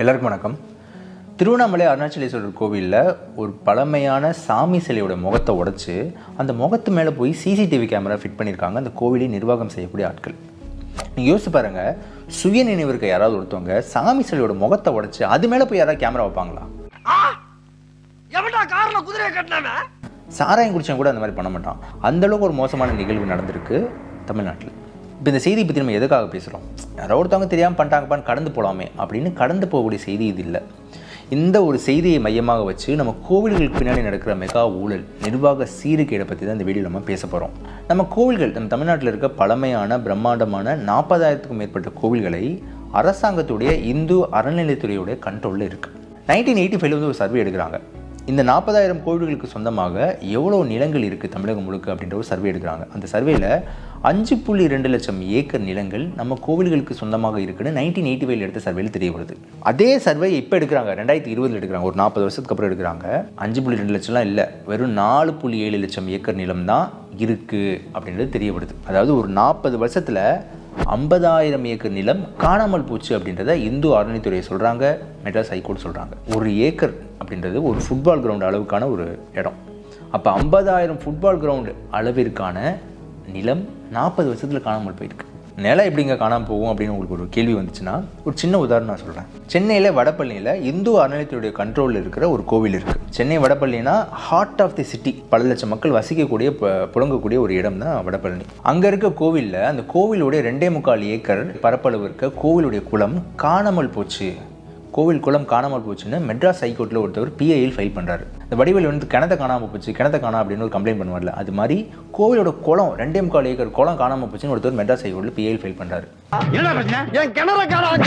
எல்லாருக்கும் வணக்கம் திருவண்ணாமலை அருணாச்சலேஸ்வரர் கோவிலில் ஒரு பழமையான சாமி சிலையோட முகத்தை உடைச்சு அந்த முகத்து மேலே போய் சிசிடிவி கேமரா ஃபிட் பண்ணியிருக்காங்க அந்த கோவிலை நிர்வாகம் செய்யக்கூடிய ஆட்கள் நீங்கள் யோசிச்சு பாருங்க சுய நினைவு இருக்க யாராவது ஒருத்தவங்க சாமி சிலையோட முகத்தை உடைச்சு அது மேலே போய் யாராவது கேமரா வைப்பாங்களா எவன்டா கார்ல குதிரையை கட்டினானே சாராயம் குடிச்சவன் கூட அந்த மாதிரி பண்ண மாட்டான் அந்த அளவுக்கு ஒரு மோசமான நிகழ்வு நடந்திருக்கு தமிழ்நாட்டில் இப்போ இந்த செய்தி பற்றி நம்ம எதுக்காக பேசுகிறோம் யாரோ ஒருத்தவங்க தெரியாமல் பண்ணிட்டாங்கப்பான்னு கடந்து போகலாமே அப்படின்னு கடந்து போகக்கூடிய செய்தி இது இல்லை இந்த ஒரு செய்தியை மையமாக வச்சு நம்ம கோவில்களுக்கு பின்னாடி நடக்கிற மெகா ஊழல் நிர்வாக சீர்கேடை பற்றி தான் இந்த வீடியோ நம்ம பேச போகிறோம் நம்ம கோவில்கள் நம்ம தமிழ்நாட்டில் இருக்க பழமையான பிரம்மாண்டமான நாற்பதாயிரத்துக்கும் மேற்பட்ட கோவில்களை அரசாங்கத்துடைய இந்து அறநிலையத்துறையுடைய கண்ட்ரோலில் இருக்குது நைன்டீன் எயிட்டி ஃபைவ்ல வந்து ஒரு சர்வே எடுக்கிறாங்க இந்த நாற்பதாயிரம் கோவில்களுக்கு சொந்தமாக எவ்வளோ நிலங்கள் இருக்குது தமிழகம் முழுக்க அப்படின்ற ஒரு சர்வே எடுக்கிறாங்க அந்த சர்வேல அஞ்சு புள்ளி ரெண்டு லட்சம் ஏக்கர் நிலங்கள் நம்ம கோவில்களுக்கு சொந்தமாக இருக்குன்னு நைன்டீன் எயிட்டி ஃபைவ்ல எடுத்த சர்வேல தெரிய வருது அதே சர்வே இப்போ எடுக்கிறாங்க ரெண்டாயிரத்தி இருபதுல எடுக்கிறாங்க ஒரு நாற்பது வருஷத்துக்கு அப்புறம் எடுக்கிறாங்க அஞ்சு புள்ளி ரெண்டு லட்சம்லாம் இல்லை வெறும் நாலு புள்ளி ஏழு லட்சம் ஏக்கர் நிலம் தான் இருக்குது அப்படின்றது தெரிய வருது அதாவது ஒரு நாற்பது வருஷத்தில் ஐம்பதாயிரம் ஏக்கர் நிலம் காணாமல் போச்சு அப்படின்றத இந்து அறநிலைத்துறை சொல்கிறாங்க மெட்ராஸ் ஹைகோர்ட் சொல்கிறாங்க ஒரு ஏக்கர் அப்படின்றது ஒரு ஃபுட்பால் கிரவுண்ட் அளவுக்கான ஒரு இடம் அப்போ ஐம்பதாயிரம் ஃபுட்பால் கிரவுண்டு அளவிற்கான நிலம் நாற்பது வருஷத்தில் காணாமல் போயிருக்கு நிலம் எப்படிங்க காணாமல் போகும் அப்படின்னு உங்களுக்கு ஒரு கேள்வி வந்துச்சுன்னா ஒரு சின்ன உதாரணம் நான் சொல்கிறேன் சென்னையில் வடபழனியில் இந்து அறநிலையத்துடைய கண்ட்ரோலில் இருக்கிற ஒரு கோவில் இருக்குது சென்னை வடபழனினா ஹார்ட் ஆஃப் தி சிட்டி பல லட்சம் மக்கள் வசிக்கக்கூடிய ப- புழங்கக்கூடிய ஒரு இடம் தான் வடபழனி அங்கே இருக்க கோவிலில் அந்த கோவிலுடைய ரெண்டே முக்கால் ஏக்கர் பரப்பளவு இருக்க கோவிலுடைய குளம் காணாமல் போச்சு கோவில் குளம் காணாமல் போச்சுன்னு மெட்ராஸ் ஹைகோர்ட்டில் ஒருத்தவர் பிஐயில் ஃபைல் பண்ணுறாரு இந்த வடிவேல் வந்து கிணத்த காணாமல் போச்சு கிணத்த காணா அப்படின்னு ஒரு கம்ப்ளைண்ட் பண்ணுவார்ல அது மாதிரி கோவிலோட குளம் ரெண்டே முக்கால் ஏக்கர் குளம் காணாமல் போச்சுன்னு ஒருத்தர் மெட்ராஸ் ஹைகோர்ட்டில் பிஐயில் ஃபைல் பண்ணுறாரு என்னடா பிரச்சனை என் கிணற காணாங்க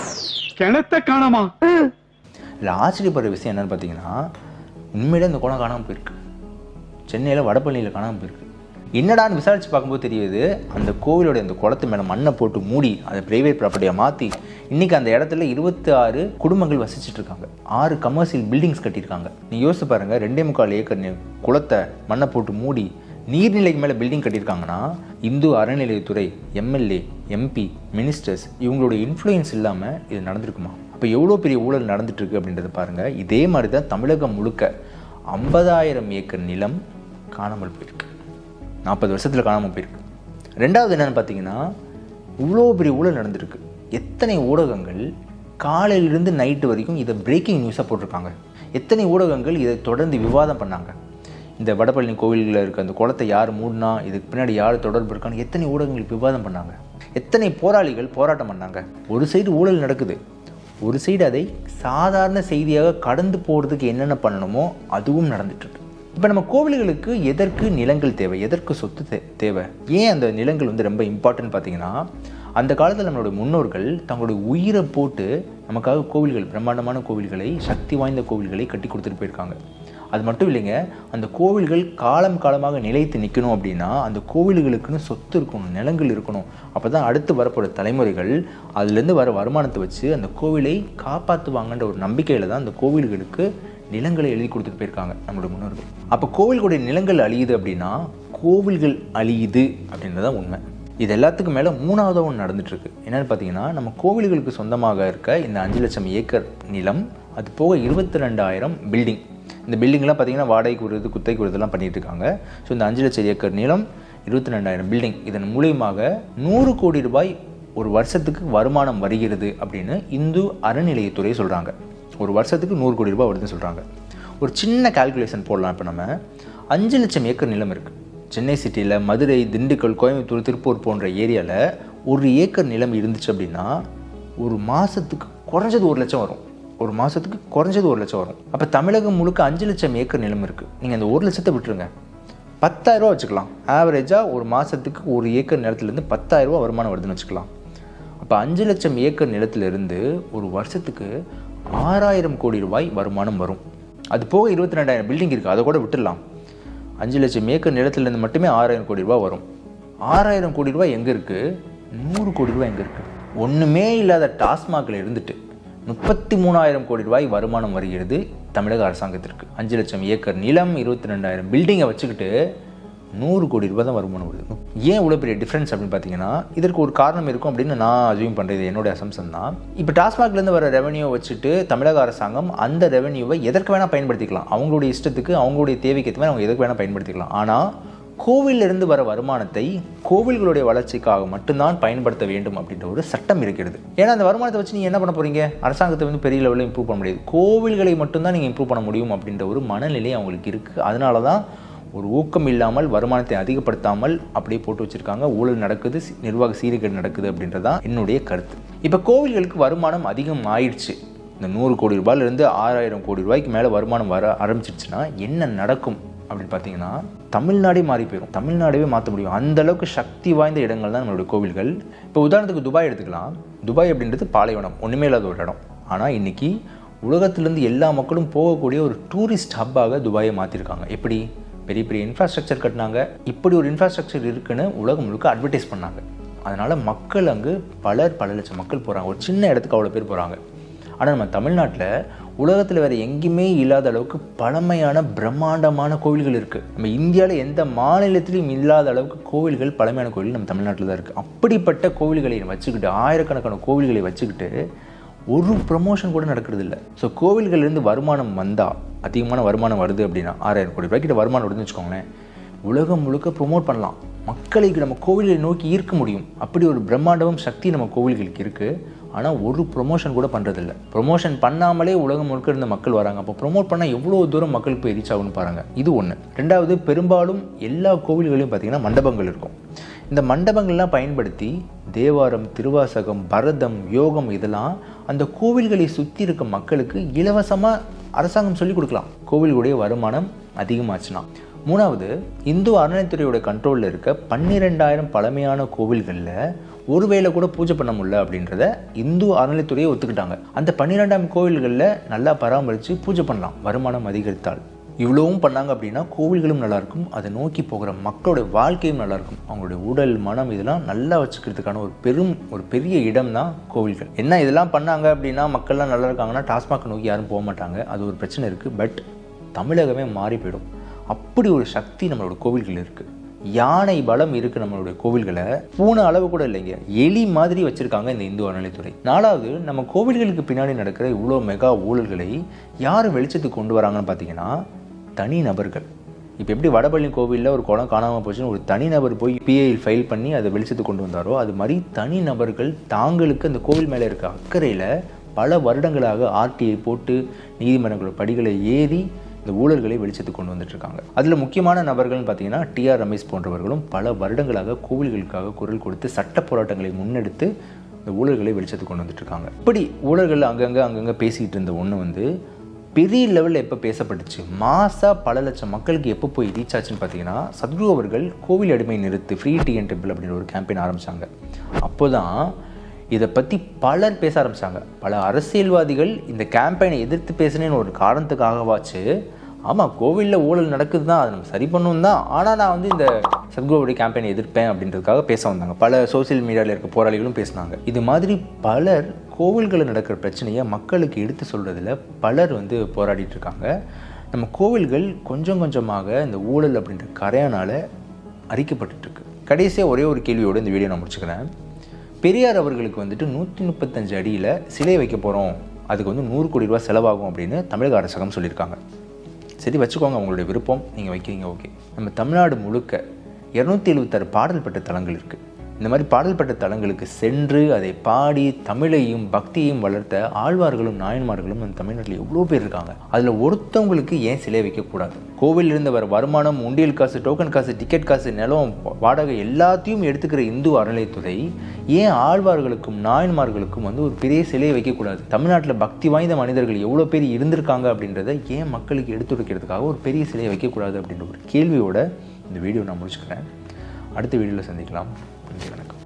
கிணத்த காணாமா இதில் ஆச்சரியப்படுற விஷயம் என்னன்னு பார்த்தீங்கன்னா உண்மையிலே அந்த குளம் காணாமல் போயிருக்கு சென்னையில் வடபழனியில் காணாமல் போயிருக்கு என்னடான்னு விசாரிச்சு பார்க்கும்போது தெரியுது அந்த கோவிலோட அந்த குளத்து மேலே மண்ணை போட்டு மூடி அதை பிரைவேட் ப்ராப்பர்ட்டியாக மாற்றி இன்றைக்கி அந்த இடத்துல இருபத்தி ஆறு குடும்பங்கள் வசிச்சுட்டு இருக்காங்க ஆறு கமர்ஷியல் பில்டிங்ஸ் கட்டியிருக்காங்க நீ யோசிச்சு பாருங்கள் ரெண்டே முக்கால் ஏக்கர் நி- குளத்தை மண்ணை போட்டு மூடி நீர்நிலைக்கு மேலே பில்டிங் கட்டியிருக்காங்கன்னா இந்து அறநிலையத்துறை எம்எல்ஏ எம்பி மினிஸ்டர்ஸ் இவங்களோட இன்ஃப்ளூயன்ஸ் இல்லாமல் இது நடந்திருக்குமா அப்போ எவ்வளோ பெரிய ஊழல் நடந்துட்டு இருக்கு அப்படின்றத பாருங்கள் இதே மாதிரி தான் தமிழகம் முழுக்க ஐம்பதாயிரம் ஏக்கர் நிலம் காணாமல் போயிருக்கு நாற்பது வருஷத்தில் காணாமல் போயிருக்கு ரெண்டாவது என்னன்னு பார்த்தீங்கன்னா இவ்வளோ பெரிய ஊழல் நடந்திருக்கு எத்தனை ஊடகங்கள் காலையிலிருந்து நைட்டு வரைக்கும் இதை பிரேக்கிங் நியூஸாக போட்டிருக்காங்க எத்தனை ஊடகங்கள் இதை தொடர்ந்து விவாதம் பண்ணாங்க இந்த வடபழனி கோவில்களில் இருக்க அந்த குளத்தை யார் மூடினா இதுக்கு பின்னாடி யார் தொடர்பு இருக்கான்னு எத்தனை ஊடகங்கள் விவாதம் பண்ணாங்க எத்தனை போராளிகள் போராட்டம் பண்ணாங்க ஒரு சைடு ஊழல் நடக்குது ஒரு சைடு அதை சாதாரண செய்தியாக கடந்து போகிறதுக்கு என்னென்ன பண்ணணுமோ அதுவும் நடந்துட்டு இருக்கு இப்போ நம்ம கோவில்களுக்கு எதற்கு நிலங்கள் தேவை எதற்கு சொத்து தே- தேவை ஏன் அந்த நிலங்கள் வந்து ரொம்ப இம்பார்ட்டன்ட் பார்த்தீங்கன்னா அந்த காலத்தில் நம்மளுடைய முன்னோர்கள் தங்களுடைய உயிரை போட்டு நமக்காக கோவில்கள் பிரம்மாண்டமான கோவில்களை சக்தி வாய்ந்த கோவில்களை கட்டி கொடுத்துட்டு போயிருக்காங்க அது மட்டும் இல்லைங்க அந்த கோவில்கள் காலம் காலமாக நிலைத்து நிற்கணும் அப்படின்னா அந்த கோவில்களுக்குன்னு சொத்து இருக்கணும் நிலங்கள் இருக்கணும் அப்போ தான் அடுத்து வரப்போகிற தலைமுறைகள் அதுலேருந்து வர வருமானத்தை வச்சு அந்த கோவிலை காப்பாற்றுவாங்கன்ற ஒரு நம்பிக்கையில் தான் அந்த கோவில்களுக்கு நிலங்களை எழுதி கொடுத்துட்டு போயிருக்காங்க நம்மளோட முன்னோர்கள் அப்போ கோவில்களுடைய நிலங்கள் அழியுது அப்படின்னா கோவில்கள் அழியுது அப்படின்றது தான் உண்மை இது எல்லாத்துக்கும் மேலே மூணாவதாக ஒன்று நடந்துட்டு இருக்கு என்னன்னு பார்த்தீங்கன்னா நம்ம கோவில்களுக்கு சொந்தமாக இருக்க இந்த அஞ்சு லட்சம் ஏக்கர் நிலம் அது போக இருபத்தி ரெண்டாயிரம் பில்டிங் இந்த பில்டிங்லாம் பார்த்தீங்கன்னா வாடகைக்கு விடுறது குத்தைக்கு விடுறதுலாம் பண்ணிட்டு இருக்காங்க ஸோ இந்த அஞ்சு லட்சம் ஏக்கர் நிலம் இருபத்தி ரெண்டாயிரம் பில்டிங் இதன் மூலியமாக நூறு கோடி ரூபாய் ஒரு வருஷத்துக்கு வருமானம் வருகிறது அப்படின்னு இந்து அறநிலையத்துறை சொல்கிறாங்க ஒரு வருஷத்துக்கு நூறு கோடி ரூபாய் வருதுன்னு சொல்கிறாங்க ஒரு சின்ன கால்குலேஷன் போடலாம் இப்போ நம்ம அஞ்சு லட்சம் ஏக்கர் நிலம் இருக்குது சென்னை சிட்டியில் மதுரை திண்டுக்கல் கோயம்புத்தூர் திருப்பூர் போன்ற ஏரியாவில் ஒரு ஏக்கர் நிலம் இருந்துச்சு அப்படின்னா ஒரு மாதத்துக்கு குறைஞ்சது ஒரு லட்சம் வரும் ஒரு மாதத்துக்கு குறைஞ்சது ஒரு லட்சம் வரும் அப்போ தமிழகம் முழுக்க அஞ்சு லட்சம் ஏக்கர் நிலம் இருக்குது நீங்கள் அந்த ஒரு லட்சத்தை விட்டுருங்க பத்தாயிரரூவா வச்சுக்கலாம் ஆவரேஜாக ஒரு மாதத்துக்கு ஒரு ஏக்கர் நிலத்துலேருந்து பத்தாயிரரூவா வருமானம் வருதுன்னு வச்சுக்கலாம் அப்போ அஞ்சு லட்சம் ஏக்கர் நிலத்திலிருந்து ஒரு வருஷத்துக்கு ஆறாயிரம் கோடி ரூபாய் வருமானம் வரும் அது போக இருபத்தி ரெண்டாயிரம் பில்டிங் இருக்குது அதை கூட விட்டுடலாம் அஞ்சு லட்சம் ஏக்கர் நிலத்திலேருந்து மட்டுமே ஆறாயிரம் கோடி ரூபாய் வரும் ஆறாயிரம் கோடி ரூபாய் எங்கே இருக்குது நூறு கோடி ரூபாய் எங்கே இருக்குது ஒன்றுமே இல்லாத டாஸ்மாகில் இருந்துட்டு முப்பத்தி மூணாயிரம் கோடி ரூபாய் வருமானம் வருகிறது தமிழக அரசாங்கத்திற்கு அஞ்சு லட்சம் ஏக்கர் நிலம் இருபத்தி ரெண்டாயிரம் பில்டிங்கை வச்சுக்கிட்டு நூறு கோடி ரூபாய் தான் வருமானம் வருது ஏன் இவ்வளோ பெரிய டிஃப்ரென்ஸ் அப்படின்னு பார்த்தீங்கன்னா இதற்கு ஒரு காரணம் இருக்கும் அப்படின்னு நான் அஜூம் பண்ணுறது என்னோட அசம்சன் தான் இப்போ டாஸ்மாக்லேருந்து வர ரெவன்யூ வச்சுட்டு தமிழக அரசாங்கம் அந்த ரெவன்யூவை எதற்கு வேணால் பயன்படுத்திக்கலாம் அவங்களுடைய இஷ்டத்துக்கு அவங்களுடைய தேவைக்கு ஏற்ற மாதிரி அவங்க எதற்கு வேணால் பயன்படுத்திக்கலாம் ஆனால் கோவிலிருந்து வர வருமானத்தை கோவில்களுடைய வளர்ச்சிக்காக மட்டும்தான் பயன்படுத்த வேண்டும் அப்படின்ற ஒரு சட்டம் இருக்கிறது ஏன்னா அந்த வருமானத்தை வச்சு நீங்கள் என்ன பண்ண போறீங்க அரசாங்கத்தை வந்து பெரிய லெவலில் இம்ப்ரூவ் பண்ண முடியாது கோவில்களை மட்டும்தான் நீங்கள் இம்ப்ரூவ் பண்ண முடியும் அப்படின்ற ஒரு மனநிலை அவங்களுக்கு இருக்குது அதனால தான் ஒரு ஊக்கம் இல்லாமல் வருமானத்தை அதிகப்படுத்தாமல் அப்படியே போட்டு வச்சிருக்காங்க ஊழல் நடக்குது சி- நிர்வாக சீர்கேடு நடக்குது அப்படின்றதான் என்னுடைய கருத்து இப்போ கோவில்களுக்கு வருமானம் அதிகம் ஆயிடுச்சு இந்த நூறு கோடி ரூபாயிலிருந்து ஆறாயிரம் கோடி ரூபாய்க்கு மேலே வருமானம் வர ஆரம்பிச்சிருச்சுன்னா என்ன நடக்கும் அப்படின்னு பார்த்தீங்கன்னா தமிழ்நாடே மாறி போயிடும் தமிழ்நாடவே மாற்ற முடியும் அந்த அளவுக்கு சக்தி வாய்ந்த இடங்கள் தான் நம்மளுடைய கோவில்கள் இப்போ உதாரணத்துக்கு துபாய் எடுத்துக்கலாம் துபாய் அப்படின்றது பாலைவனம் ஒன்றுமே இல்லாத ஒரு இடம் ஆனால் இன்னைக்கு உலகத்திலேருந்து எல்லா மக்களும் போகக்கூடிய ஒரு டூரிஸ்ட் ஹப்பாக துபாயை மாற்றிருக்காங்க எப்படி பெரிய பெரிய இன்ஃப்ராஸ்ட்ரக்சர் கட்டினாங்க இப்படி ஒரு இன்ஃப்ராஸ்ட்ரக்சர் இருக்குன்னு உலகம் முழுக்க அட்வர்டைஸ் பண்ணாங்க அதனால் மக்கள் அங்கு பலர் பல லட்சம் மக்கள் போகிறாங்க ஒரு சின்ன இடத்துக்கு அவ்வளோ பேர் போகிறாங்க ஆனால் நம்ம தமிழ்நாட்டில் உலகத்தில் வேறு எங்கேயுமே இல்லாத அளவுக்கு பழமையான பிரம்மாண்டமான கோவில்கள் இருக்குது நம்ம இந்தியாவில் எந்த மாநிலத்திலையும் இல்லாத அளவுக்கு கோவில்கள் பழமையான கோவில் நம்ம தமிழ்நாட்டில் தான் இருக்குது அப்படிப்பட்ட கோவில்களை வச்சுக்கிட்டு ஆயிரக்கணக்கான கோவில்களை வச்சுக்கிட்டு ஒரு ப்ரமோஷன் கூட நடக்கிறது இல்லை ஸோ கோவில்கள்லேருந்து வருமானம் வந்தால் அதிகமான வருமானம் வருது அப்படின்னா ஆறாயிரம் கோடி ரூபாய்க்கிட்ட வருமானம் வருதுன்னு வச்சுக்கோங்களேன் உலகம் முழுக்க ப்ரொமோட் பண்ணலாம் மக்களுக்கு நம்ம கோவில்களை நோக்கி ஈர்க்க முடியும் அப்படி ஒரு பிரம்மாண்டமும் சக்தி நம்ம கோவில்களுக்கு இருக்குது ஆனால் ஒரு ப்ரொமோஷன் கூட பண்ணுறதில்ல ப்ரொமோஷன் பண்ணாமலே உலகம் முழுக்க இருந்த மக்கள் வராங்க அப்போ ப்ரொமோட் பண்ணால் எவ்வளோ தூரம் மக்களுக்கு போய் ரீச் ஆகும்னு பாருங்கள் இது ஒன்று ரெண்டாவது பெரும்பாலும் எல்லா கோவில்களையும் பார்த்தீங்கன்னா மண்டபங்கள் இருக்கும் இந்த மண்டபங்கள்லாம் பயன்படுத்தி தேவாரம் திருவாசகம் பரதம் யோகம் இதெல்லாம் அந்த கோவில்களை சுற்றி இருக்க மக்களுக்கு இலவசமாக அரசாங்கம் சொல்லிக் கொடுக்கலாம் கோவில்களுடைய வருமானம் அதிகமாச்சுன்னா மூணாவது இந்து அறநிலைத்துறையோட கண்ட்ரோலில் இருக்க பன்னிரெண்டாயிரம் பழமையான கோவில்களில் ஒருவேளை கூட பூஜை பண்ண முடியல அப்படின்றத இந்து அறநிலைத்துறையை ஒத்துக்கிட்டாங்க அந்த பன்னிரெண்டாம் கோவில்களில் நல்லா பராமரித்து பூஜை பண்ணலாம் வருமானம் அதிகரித்தால் இவ்வளவும் பண்ணாங்க அப்படின்னா கோவில்களும் நல்லாயிருக்கும் அதை நோக்கி போகிற மக்களோட வாழ்க்கையும் நல்லாயிருக்கும் அவங்களுடைய உடல் மனம் இதெல்லாம் நல்லா வச்சுக்கிறதுக்கான ஒரு பெரும் ஒரு பெரிய இடம் தான் கோவில்கள் என்ன இதெல்லாம் பண்ணாங்க அப்படின்னா மக்கள்லாம் நல்லா இருக்காங்கன்னா டாஸ்மாக் நோக்கி யாரும் போக மாட்டாங்க அது ஒரு பிரச்சனை இருக்குது பட் தமிழகமே மாறி போயிடும் அப்படி ஒரு சக்தி நம்மளோட கோவில்கள் இருக்குது யானை பலம் இருக்குது நம்மளுடைய கோவில்களை பூனை அளவு கூட இல்லைங்க எலி மாதிரி வச்சுருக்காங்க இந்த இந்து அறநிலைத்துறை நாலாவது நம்ம கோவில்களுக்கு பின்னாடி நடக்கிற இவ்வளோ மெகா ஊழல்களை யார் வெளிச்சத்துக்கு கொண்டு வராங்கன்னு பார்த்தீங்கன்னா தனி நபர்கள் இப்போ எப்படி வடபழனி கோவிலில் ஒரு குளம் காணாமல் போச்சுன்னு ஒரு தனிநபர் போய் பிஐயில் ஃபைல் பண்ணி அதை வெளிச்சத்துக்கு கொண்டு வந்தாரோ அது மாதிரி தனி நபர்கள் தாங்களுக்கு அந்த கோவில் மேலே இருக்க அக்கறையில் பல வருடங்களாக ஆர்டிஐ போட்டு நீதிமன்றங்களோட படிகளை ஏறி இந்த ஊழல்களை வெளிச்சத்துக்கு கொண்டு வந்துட்டு இருக்காங்க அதில் முக்கியமான நபர்கள்னு பார்த்தீங்கன்னா டிஆர் ரமேஷ் போன்றவர்களும் பல வருடங்களாக கோவில்களுக்காக குரல் கொடுத்து சட்ட போராட்டங்களை முன்னெடுத்து இந்த ஊழல்களை வெளிச்சத்துக்கு கொண்டு வந்துட்டு இருக்காங்க இப்படி ஊழல்கள் அங்கங்கே அங்கங்கே பேசிக்கிட்டு இருந்த ஒன்று வந்து பெரிய லெவலில் எப்போ பேசப்பட்டுச்சு மாசாக பல லட்சம் மக்களுக்கு எப்போ போய் ரீச் ஆச்சுன்னு பார்த்தீங்கன்னா சத்குரு அவர்கள் கோவில் அடிமை நிறுத்து ஃப்ரீ டிஎன் டெம்பிள் அப்படின்ற ஒரு கேம்பெயின் ஆரம்பித்தாங்க அப்போ தான் இதை பற்றி பலர் பேச ஆரம்பித்தாங்க பல அரசியல்வாதிகள் இந்த கேம்பெயினை எதிர்த்து பேசுனேன்னு ஒரு காரணத்துக்காகவாச்சு ஆமாம் கோவிலில் ஊழல் நடக்குது தான் அதை நம்ம சரி பண்ணணும் தான் ஆனால் நான் வந்து இந்த சத்குருவுடைய கேம்பெயினை எதிர்ப்பேன் அப்படின்றதுக்காக பேச வந்தாங்க பல சோஷியல் மீடியாவில் இருக்க போராளிகளும் பேசினாங்க இது மாதிரி பலர் கோவில்களில் நடக்கிற பிரச்சனையை மக்களுக்கு எடுத்து சொல்கிறதுல பலர் வந்து போராடிட்டு இருக்காங்க நம்ம கோவில்கள் கொஞ்சம் கொஞ்சமாக இந்த ஊழல் அப்படின்ற கரையானால் அரிக்கப்பட்டுட்டு இருக்கு கடைசியாக ஒரே ஒரு கேள்வியோடு இந்த வீடியோ நான் முடிச்சுக்கிறேன் பெரியார் அவர்களுக்கு வந்துட்டு நூற்றி முப்பத்தஞ்சு அடியில் சிலை வைக்க போகிறோம் அதுக்கு வந்து நூறு கோடி ரூபாய் செலவாகும் அப்படின்னு தமிழக அரசாங்கம் சொல்லியிருக்காங்க சரி வச்சுக்கோங்க உங்களுடைய விருப்பம் நீங்கள் வைக்கிறீங்க ஓகே நம்ம தமிழ்நாடு முழுக்க இரநூத்தி எழுபத்தாறு பாடல் பெற்ற தலங்கள் இருக்குது இந்த மாதிரி பாடல் பெற்ற தலங்களுக்கு சென்று அதை பாடி தமிழையும் பக்தியையும் வளர்த்த ஆழ்வார்களும் நாயன்மார்களும் நம்ம தமிழ்நாட்டில் எவ்வளோ பேர் இருக்காங்க அதில் ஒருத்தவங்களுக்கு ஏன் சிலை வைக்கக்கூடாது கோவிலில் இருந்து வர வருமானம் உண்டியல் காசு டோக்கன் காசு டிக்கெட் காசு நிலம் வாடகை எல்லாத்தையும் எடுத்துக்கிற இந்து அறநிலைத்துறை ஏன் ஆழ்வார்களுக்கும் நாயன்மார்களுக்கும் வந்து ஒரு பெரிய சிலையை வைக்கக்கூடாது தமிழ்நாட்டில் பக்தி வாய்ந்த மனிதர்கள் எவ்வளோ பேர் இருந்திருக்காங்க அப்படின்றத ஏன் மக்களுக்கு எடுத்துரைக்கிறதுக்காக ஒரு பெரிய சிலையை வைக்கக்கூடாது அப்படின்ற ஒரு கேள்வியோட இந்த வீடியோ நான் முடிச்சுக்கிறேன் அடுத்த வீடியோவில் சந்திக்கலாம் நன்றி வணக்கம்